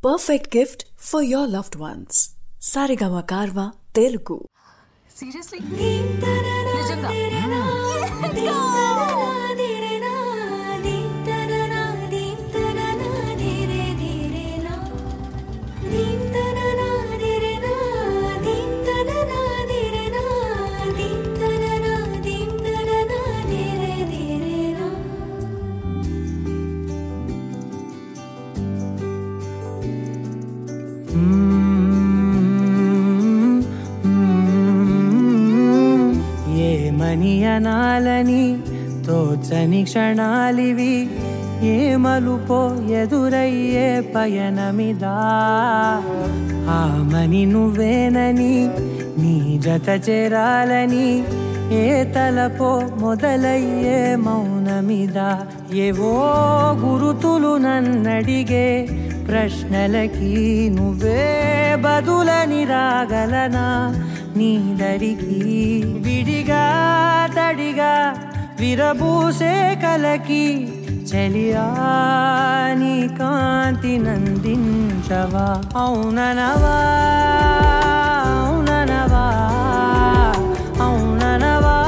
perfect gift for your loved ones. Sarigama Karva Telugu. Seriously నిజంగా ఏమని అనాలని తోచని క్షణాలివి ఏ మలుపో ఎదురయ్యే పయనమిదా ఆమని నువ్వేనని నీ జత చేరాలని ఏ తలపో మొదలయ్యే మౌనమిదా ఏవో గురుతులు నన్నడిగే ప్రశ్నలకి నువ్వే బదులని రాగలనా నీ దరికి విడిగా తడిగా విరబూసే కలకి చెలియా నీ కాంతి నందించవా అవుననవా అవుననవా అవుననవా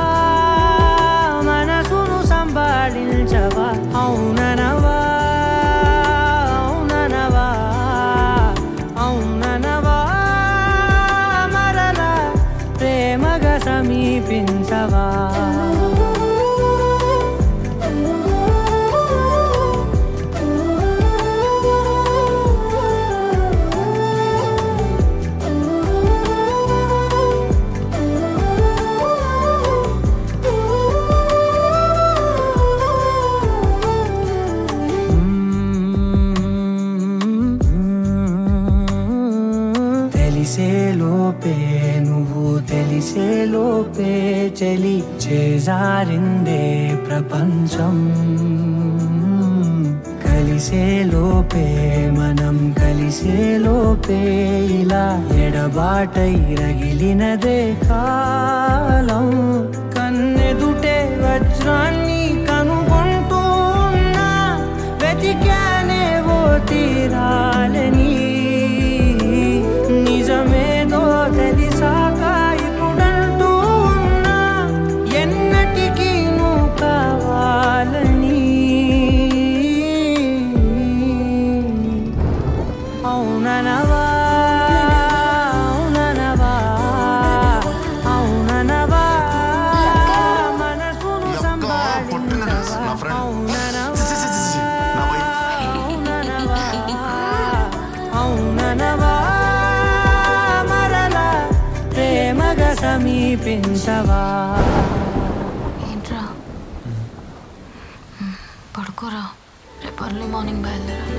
మనసును సంపాదించవా అవుననవా అవుననవా అవుననవా మరలా ప్రేమగా సమీపించవా తెలిసే లోపే నువ్వు తెలిసే లోపే చలి చేజారిందే ప్రపంచం కలిసే లోపే మనం కలిసే లోపే ఇలా ఎడబాటై రగిలినదే కాలం కన్నెదుటే వజ్రాన్ని కనుగొంటూ ఉన్నా వెతికానేవో తీరాలని నిజమేదో తెలిసాక ఇప్పుడంటూ ఉన్నా ఎన్నటికీ నువ్వు కావాలని అవుననవా అవుననవా అవుననవా మనసును యబ్బా, పొట్టుగా నా friend. చి, చి, చి, చి, చి. నా wife. అవుననవా మరలా ప్రేమగా సమీపించవా ఏంట్రా పడుకోరా రేపు అర్లీ మార్నింగ్ బయలుదేరాలి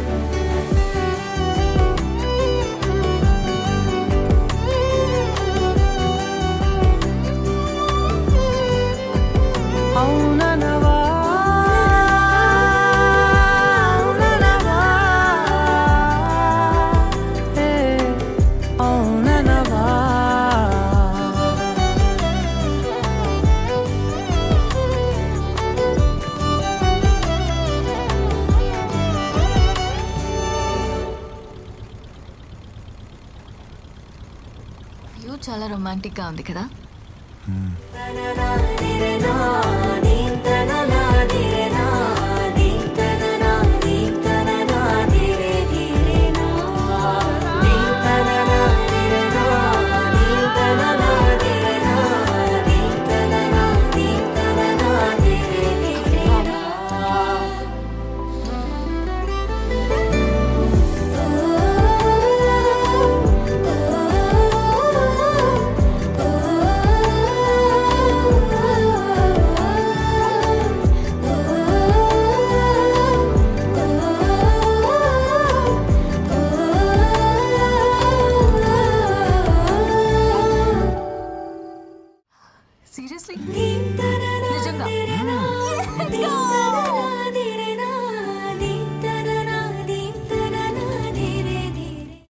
అవుననవా అవుననవా ఏ అవుననవా వ్యూ చాలా రొమాంటిక్గా ఉంది కదా సీరియస్లీ